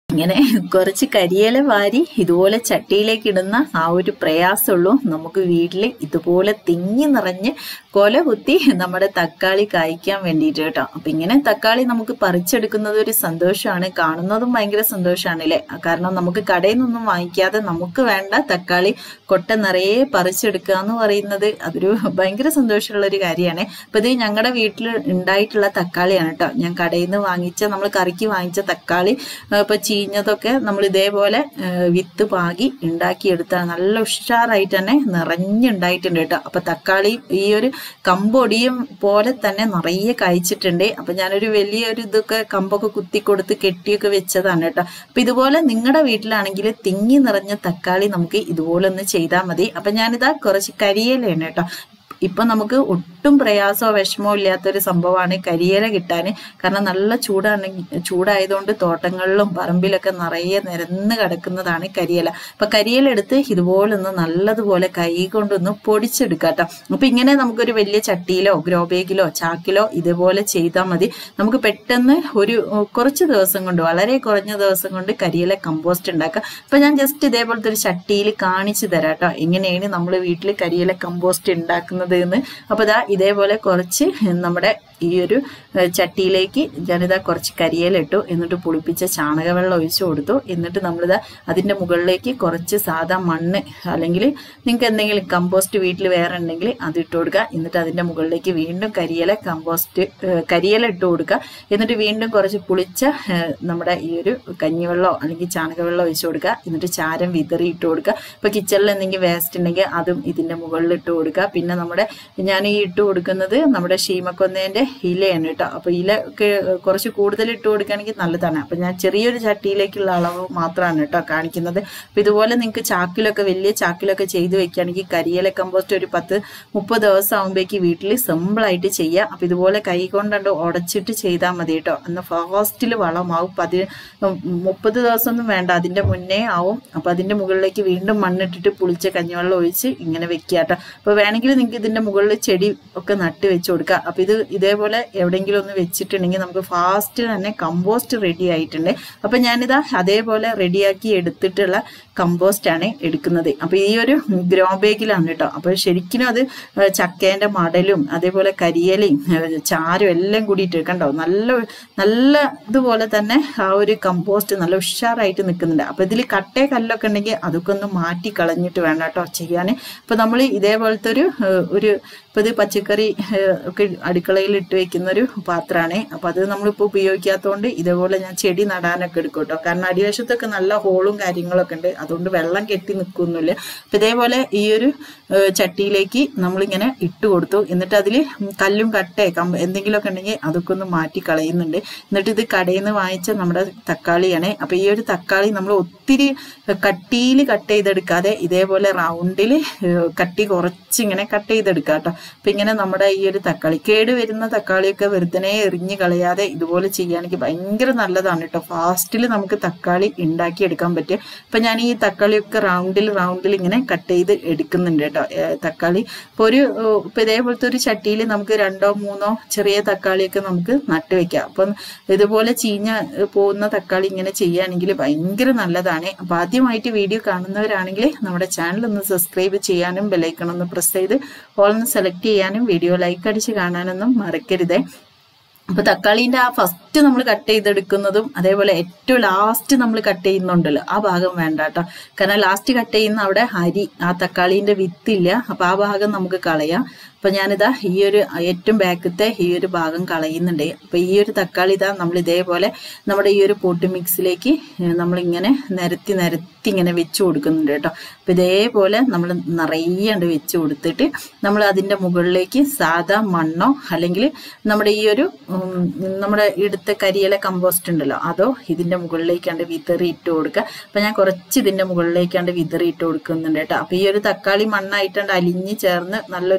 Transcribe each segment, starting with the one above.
ഇങ്ങനെ കുറച്ച് കരിയില വാരി ഇതുപോലെ ചട്ടിയിലേക്ക് ഇടുന്ന ആ ഒരു പ്രയാസമുള്ളൂ നമുക്ക് വീട്ടിൽ ഇതുപോലെ തിങ്ങി നിറഞ്ഞ് കൊല കുത്തി നമ്മുടെ തക്കാളി കായ്ക്കാൻ വേണ്ടിയിട്ട് കേട്ടോ അപ്പൊ ഇങ്ങനെ തക്കാളി നമുക്ക് പറിച്ചെടുക്കുന്നത് ഒരു സന്തോഷമാണ് കാണുന്നതും ഭയങ്കര സന്തോഷമാണ് അല്ലേ കാരണം നമുക്ക് കടയിൽ നിന്നൊന്നും വാങ്ങിക്കാതെ നമുക്ക് വേണ്ട തക്കാളി കൊട്ട നിറയെ പറിച്ചെടുക്കുക എന്ന് പറയുന്നത് അതൊരു ഭയങ്കര സന്തോഷമുള്ള ഒരു കാര്യമാണ് അപ്പൊ ഇത് ഞങ്ങളുടെ വീട്ടിൽ ഉണ്ടായിട്ടുള്ള തക്കാളിയാണ് കേട്ടോ ഞാൻ കടയിൽ നിന്ന് വാങ്ങിച്ച നമ്മൾ കറിക്ക് വാങ്ങിച്ച തക്കാളി ആ, ഇപ്പൊ ചീഞ്ഞതൊക്കെ നമ്മൾ ഇതേപോലെ ആ, വിത്ത് പാകി ഉണ്ടാക്കിയെടുത്താണ് നല്ല ഉഷാറായിട്ട് തന്നെ നിറഞ്ഞുണ്ടായിട്ടുണ്ട് കേട്ടോ അപ്പൊ തക്കാളി ഈ ഒരു കമ്പൊടിയും പോലെ തന്നെ നിറയെ കഴിച്ചിട്ടുണ്ട് അപ്പൊ ഞാനൊരു വലിയൊരു ഇതൊക്കെ കമ്പൊക്കെ കുത്തി കൊടുത്ത് കെട്ടിയൊക്കെ വെച്ചതാണ് കേട്ടോ അപ്പൊ ഇതുപോലെ നിങ്ങളുടെ വീട്ടിലാണെങ്കിൽ തിങ്ങി നിറഞ്ഞ തക്കാളി നമുക്ക് ഇതുപോലെ ഒന്ന് ചെയ്താൽ മതി അപ്പൊ ഞാനിതാ കുറച്ച് കരിയിലയാണ് കേട്ടോ ഇപ്പൊ നമുക്ക് ഒട്ടും പ്രയാസമോ വിഷമോ ഇല്ലാത്തൊരു സംഭവമാണ് കരിയില കിട്ടാൻ കാരണം നല്ല ചൂടാണെങ്കിൽ ചൂടായതുകൊണ്ട് തോട്ടങ്ങളിലും പറമ്പിലൊക്കെ നിറയെ നിരന്ന് കിടക്കുന്നതാണ് കരിയില അപ്പൊ കരിയില എടുത്ത് ഇതുപോലെ ഒന്ന് നല്ലതുപോലെ കൈ കൊണ്ടൊന്ന് പൊടിച്ചെടുക്കാം കേട്ടോ അപ്പൊ ഇങ്ങനെ നമുക്കൊരു വലിയ ചട്ടിയിലോ ഗ്രോ ബാഗിലോ ചാക്കിലോ ഇതുപോലെ ചെയ്താൽ മതി നമുക്ക് പെട്ടെന്ന് ഒരു ഉം, കുറച്ച് ദിവസം കൊണ്ട് വളരെ കുറഞ്ഞ ദിവസം കൊണ്ട് കരിയില കമ്പോസ്റ്റ് ഉണ്ടാക്കാം അപ്പൊ ഞാൻ ജസ്റ്റ് ഇതേപോലത്തെ ഒരു ചട്ടിയിൽ കാണിച്ചു തരാം കേട്ടോ എങ്ങനെയാണ് നമ്മൾ വീട്ടിൽ കരിയില കമ്പോസ്റ്റ് ഉണ്ടാക്കുന്നത് എന്ന് അപ്പൊ ഇതാ ഇതേപോലെ കുറച്ച് നമ്മുടെ ഈ ഒരു ഏഹ്, ചട്ടിയിലേക്ക് ഞാനിതാ കുറച്ച് കരിയില ഇട്ടു എന്നിട്ട് പുളിപ്പിച്ച ചാണകവെള്ളം ഒഴിച്ചു കൊടുത്തു എന്നിട്ട് നമ്മളിതാ അതിന്റെ മുകളിലേക്ക് കുറച്ച് സാധാ മണ്ണ് അല്ലെങ്കിൽ നിങ്ങൾക്ക് എന്തെങ്കിലും കമ്പോസ്റ്റ് വീട്ടിൽ വേറെ ഉണ്ടെങ്കിൽ അത് ഇട്ട് കൊടുക്കുക എന്നിട്ട് അതിന്റെ മുകളിലേക്ക് വീണ്ടും കരിയില കമ്പോസ്റ്റ് ഏഹ്, കരിയില ഇട്ട് കൊടുക്കുക എന്നിട്ട് വീണ്ടും കുറച്ച് പുളിച്ച ഏഹ്, നമ്മുടെ ഈ ഒരു കഞ്ഞിവെള്ളമോ അല്ലെങ്കിൽ ചാണകവെള്ളം ഒഴിച്ചു കൊടുക്കുക എന്നിട്ട് ചാരം വിതറി ഇട്ട് കൊടുക്കുക ഇപ്പൊ കിച്ചണിൽ എന്തെങ്കിലും വേസ്റ്റ് ഉണ്ടെങ്കിൽ അതും ഇതിന്റെ മുകളിൽ ഇട്ട് കൊടുക്കുക പിന്നെ നമ്മുടെ ഞാൻ ഈ ഇട്ട് കൊടുക്കുന്നത് നമ്മുടെ ഷീമക്കൊന്നേന്റെ ഇലയാണ് കേട്ടോ അപ്പൊ ഇല ഒക്കെ കുറച്ച് കൂടുതൽ ഇട്ട് കൊടുക്കുകയാണെങ്കിൽ നല്ലതാണ് അപ്പൊ ഞാൻ ചെറിയൊരു ചട്ടിയിലേക്കുള്ള അളവ് മാത്രമാണ് കേട്ടോ കാണിക്കുന്നത് അപ്പൊ ഇതുപോലെ നിങ്ങൾക്ക് ചാക്കിലൊക്കെ വലിയ ചാക്കിലൊക്കെ ചെയ്ത് വെക്കുകയാണെങ്കിൽ കരിയില കമ്പോസ്റ്റ് ഒരു പത്ത് മുപ്പത് ദിവസം ആകുമ്പോഴേക്ക് വീട്ടിൽ സിമ്പിൾ ആയിട്ട് ചെയ്യാം അപ്പൊ ഇതുപോലെ കൈ കൊണ്ടണ്ട് ഉടച്ചിട്ട് ചെയ്താൽ മതി കേട്ടോ അന്ന് ഫാസ്റ്റിൽ വളമാവും പതി മുപ്പത് ദിവസം ഒന്നും വേണ്ട അതിന്റെ മുന്നേ ആവും അപ്പൊ അതിന്റെ മുകളിലേക്ക് വീണ്ടും മണ്ണിട്ടിട്ട് പുളിച്ച കഞ്ഞിവെള്ളം ഒഴിച്ച് ഇങ്ങനെ വെക്കുക കേട്ടോ അപ്പൊ വേണമെങ്കിൽ നിങ്ങൾക്ക് ഇതിന്റെ മുകളിൽ ചെടി ഒക്കെ നട്ട് വെച്ച് കൊടുക്കുക അപ്പൊ ഇത് ഇതേപോലെ എവിടെയെങ്കിലും ഒന്ന് വെച്ചിട്ടുണ്ടെങ്കിൽ നമുക്ക് ഫാസ്റ്റ് തന്നെ കമ്പോസ്റ്റ് റെഡി ആയിട്ടുണ്ട് അപ്പൊ ഞാനിതാ അതേപോലെ റെഡിയാക്കി എടുത്തിട്ടുള്ള കമ്പോസ്റ്റ് ആണ് എടുക്കുന്നത് അപ്പൊ ഈ ഒരു ഗ്രോ ബാഗിലാണ് കേട്ടോ അപ്പൊ ശരിക്കും അത് ഏഹ് ചക്കേന്റെ മടലും അതേപോലെ കരിയലയും ഏഹ് ചാരും എല്ലാം കൂടിയിട്ട് കണ്ടോ നല്ല നല്ല ഇതുപോലെ തന്നെ ആ ഒരു കമ്പോസ്റ്റ് നല്ല ഉഷാറായിട്ട് നിൽക്കുന്നുണ്ട് അപ്പൊ ഇതിൽ കട്ടേ കല്ലൊക്കെ ഉണ്ടെങ്കിൽ അതൊക്കെ ഒന്ന് മാറ്റി കളഞ്ഞിട്ട് വേണം കേട്ടോ ചെയ്യാൻ അപ്പൊ നമ്മൾ ഇതേപോലത്തെ ഒരു ഏഹ് ഒരു ഇപ്പൊ ഇത് പച്ചക്കറി ഏഹ് ഒക്കെ അടുക്കളയിൽ ഇട്ട് വെക്കുന്ന ഒരു പാത്രമാണ് അപ്പൊ അത് നമ്മളിപ്പോ ഉപയോഗിക്കാത്തതുകൊണ്ട് ഇതേപോലെ ഞാൻ ചെടി നടാനൊക്കെ എടുക്കും കേട്ടോ കാരണം അടിവശത്തൊക്കെ നല്ല ഹോളും കാര്യങ്ങളൊക്കെ ഉണ്ട് അതുകൊണ്ട് വെള്ളം കെട്ടി നിൽക്കുന്നില്ല അപ്പൊ ഇതേപോലെ ഈ ഒരു ഏഹ് ചട്ടിയിലേക്ക് നമ്മളിങ്ങനെ ഇട്ട് കൊടുത്തു എന്നിട്ട് അതിൽ കല്ലും കട്ടേ കമ്പ എന്തെങ്കിലുമൊക്കെ ഉണ്ടെങ്കിൽ അതൊക്കെ ഒന്ന് മാറ്റി കളയുന്നുണ്ട് എന്നിട്ട് ഇത് കടയിൽ നിന്ന് വാങ്ങിച്ച നമ്മുടെ തക്കാളിയാണ് അപ്പൊ ഈ ഒരു തക്കാളി നമ്മൾ ഒത്തിരി കട്ടിയിൽ കട്ട് ചെയ്തെടുക്കാതെ ഇതേപോലെ റൗണ്ടിൽ കട്ടി കുറച്ചിങ്ങനെ കട്ട് ചെയ്തെടുക്കുക കേട്ടോ അപ്പൊ ഇങ്ങനെ നമ്മുടെ ഈ ഒരു തക്കാളി കേട് വരുന്ന തക്കാളിയൊക്കെ വെറുതെ എറിഞ്ഞ് കളയാതെ ഇതുപോലെ ചെയ്യുകയാണെങ്കിൽ ഭയങ്കര നല്ലതാണ് കേട്ടോ ഫാസ്റ്റിൽ നമുക്ക് തക്കാളി ഉണ്ടാക്കി എടുക്കാൻ പറ്റും അപ്പൊ ഞാൻ ഈ തക്കാളിയൊക്കെ റൗണ്ടിൽ റൗണ്ടിൽ ഇങ്ങനെ കട്ട് ചെയ്ത് എടുക്കുന്നുണ്ട് കേട്ടോ ഏഹ് തക്കാളി ഇപ്പൊ ഒരു ഏഹ് ഇപ്പൊ ഇതേപോലത്തെ ഒരു ചട്ടിയിൽ നമുക്ക് രണ്ടോ മൂന്നോ ചെറിയ തക്കാളിയൊക്കെ നമുക്ക് നട്ട് വെക്കാം അപ്പം ഇതുപോലെ ചീഞ്ഞ ഏഹ് പോകുന്ന തക്കാളി ഇങ്ങനെ ചെയ്യുകയാണെങ്കിൽ ഭയങ്കര നല്ലതാണ് അപ്പൊ ആദ്യമായിട്ട് വീഡിയോ കാണുന്നവരാണെങ്കിൽ നമ്മുടെ ചാനൽ ഒന്ന് സബ്സ്ക്രൈബ് ചെയ്യാനും ബെലൈക്കൺ ഒന്ന് പ്രസ് ചെയ്ത് ഓൾ ഒന്ന് സെലക്ട് ചെയ്യാനും വീഡിയോ ലൈക്ക് അടിച്ച് കാണാനൊന്നും മറക്കരുതേ അപ്പൊ തക്കാളിന്റെ ആ ഫസ്റ്റ് നമ്മൾ കട്ട് ചെയ്തെടുക്കുന്നതും അതേപോലെ ഏറ്റവും ലാസ്റ്റ് നമ്മൾ കട്ട് ചെയ്യുന്നുണ്ടല്ലോ ആ ഭാഗം വേണ്ട കേട്ടോ കാരണം ലാസ്റ്റ് കട്ട് ചെയ്യുന്ന അവിടെ അരി ആ തക്കാളിന്റെ വിത്തില്ല അപ്പൊ ആ ഭാഗം നമുക്ക് കളയാം അപ്പൊ ഞാനിതാ ഈ ഒരു ഏറ്റവും ബാക്കത്തെ ഈ ഒരു ഭാഗം കളയുന്നുണ്ട് അപ്പൊ ഈ ഒരു തക്കാളി ഇതാ നമ്മൾ ഇതേപോലെ നമ്മുടെ ഈ ഒരു പോട്ട് മിക്സിലേക്ക് നമ്മൾ ഇങ്ങനെ നിരത്തി നിരത്തി ഇങ്ങനെ വെച്ച് കൊടുക്കുന്നുണ്ട് കേട്ടോ അപ്പൊ ഇതേപോലെ നമ്മൾ നിറയെ വെച്ച് കൊടുത്തിട്ട് നമ്മൾ അതിന്റെ മുകളിലേക്ക് സാധാ മണ്ണോ അല്ലെങ്കിൽ നമ്മുടെ ഈ ഒരു ഉം, നമ്മുടെ ഇടുത്ത കരിയില കമ്പോസ്റ്റ് ഉണ്ടല്ലോ അതോ ഇതിന്റെ മുകളിലേക്കാണ്ട് വിതറി ഇട്ട് കൊടുക്കുക അപ്പൊ ഞാൻ കുറച്ച് ഇതിന്റെ മുകളിലേക്കാണ്ട് വിതറി ഇട്ട് കൊടുക്കുന്നുണ്ട് കേട്ടോ അപ്പൊ ഈ ഒരു തക്കാളി മണ്ണായിട്ടാണ്ട് അലിഞ്ഞ് ചേർന്ന് നല്ലൊരു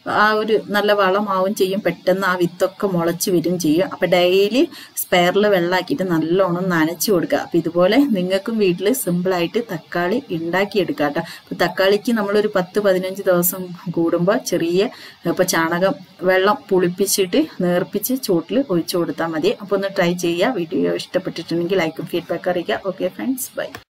ആ ഒരു നല്ല വളമാവും ചെയ്യും പെട്ടെന്ന് ആ വിത്തൊക്കെ മുളച്ച് വരും ചെയ്യും അപ്പം ഡെയിലി സ്പെയറിൽ വെള്ളമാക്കിയിട്ട് നല്ലോണം നനച്ചു കൊടുക്കുക അപ്പം ഇതുപോലെ നിങ്ങൾക്കും വീട്ടിൽ സിമ്പിളായിട്ട് തക്കാളി ഉണ്ടാക്കിയെടുക്കാം കേട്ടോ അപ്പം തക്കാളിക്ക് നമ്മളൊരു പത്ത് പതിനഞ്ച് ദിവസം കൂടുമ്പോൾ ചെറിയ ഇപ്പോൾ ചാണകം വെള്ളം പുളിപ്പിച്ചിട്ട് നേർപ്പിച്ച് ചൂട്ടിൽ ഒഴിച്ചു കൊടുത്താൽ മതി അപ്പോൾ ഒന്ന് ട്രൈ ചെയ്യുക വീഡിയോ ഇഷ്ടപ്പെട്ടിട്ടുണ്ടെങ്കിൽ ലൈക്കും ഫീഡ്ബാക്ക് അറിയിക്കുക ഓക്കെ ഫ്രണ്ട്സ് ബൈ